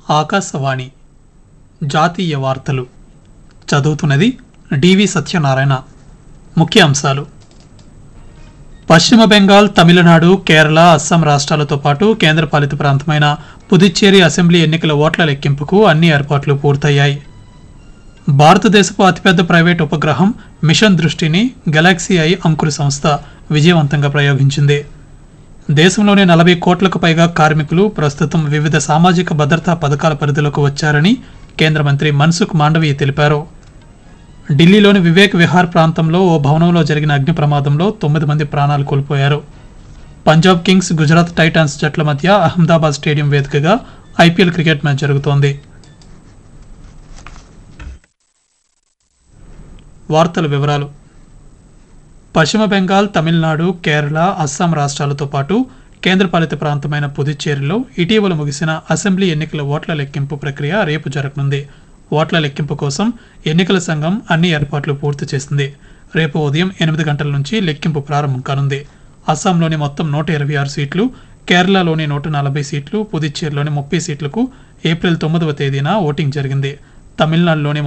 ఆకాశవాణి జాతీయ వార్తలు చదువుతున్నది డివి సత్యనారాయణ ముఖ్య అంశాలు పశ్చిమ బెంగాల్ తమిళనాడు కేరళ అస్సాం రాష్ట్రాలతో పాటు కేంద్రపాలిత ప్రాంతమైన పుదుచ్చేరి అసెంబ్లీ ఎన్నికల ఓట్ల లెక్కింపుకు అన్ని ఏర్పాట్లు పూర్తయ్యాయి భారతదేశపు అతిపెద్ద ప్రైవేట్ ఉపగ్రహం మిషన్ దృష్టిని గెలాక్సీ ఐ అంకుర సంస్థ విజయవంతంగా ప్రయోగించింది దేశంలోని నలభై కోట్లకు పైగా కార్మికులు ప్రస్తుతం వివిధ సామాజిక భద్రతా పథకాల పరిధిలోకి వచ్చారని కేంద్ర మంత్రి మన్సుఖ్ మాండవీయ తెలిపారు ఢిల్లీలోని వివేక్ విహార్ ప్రాంతంలో ఓ భవనంలో జరిగిన అగ్ని ప్రమాదంలో తొమ్మిది మంది ప్రాణాలు కోల్పోయారు పంజాబ్ కింగ్స్ గుజరాత్ టైటాన్స్ జట్ల మధ్య అహ్మదాబాద్ స్టేడియం వేదికగా ఐపీఎల్ క్రికెట్ మ్యాచ్ జరుగుతోంది వార్తల వివరాలు పశ్చిమ బెంగాల్ తమిళనాడు కేరళ అస్సాం రాష్ట్రాలతో పాటు కేంద్రపాలిత ప్రాంతమైన పుదుచ్చేరిలో ఇటీవల ముగిసిన అసెంబ్లీ ఎన్నికల ఓట్ల లెక్కింపు ప్రక్రియ రేపు జరగనుంది ఓట్ల లెక్కింపు కోసం ఎన్నికల సంఘం అన్ని ఏర్పాట్లు పూర్తి చేసింది రేపు ఉదయం ఎనిమిది గంటల నుంచి లెక్కింపు ప్రారంభం కానుంది అస్సాంలోని మొత్తం నూట ఇరవై ఆరు సీట్లు కేరళలోని నూట నలభై సీట్లు పుదుచ్చేరిలోని ముప్పై సీట్లకు ఏప్రిల్ తొమ్మిదవ తేదీన ఓటింగ్ జరిగింది తమిళనాడులోని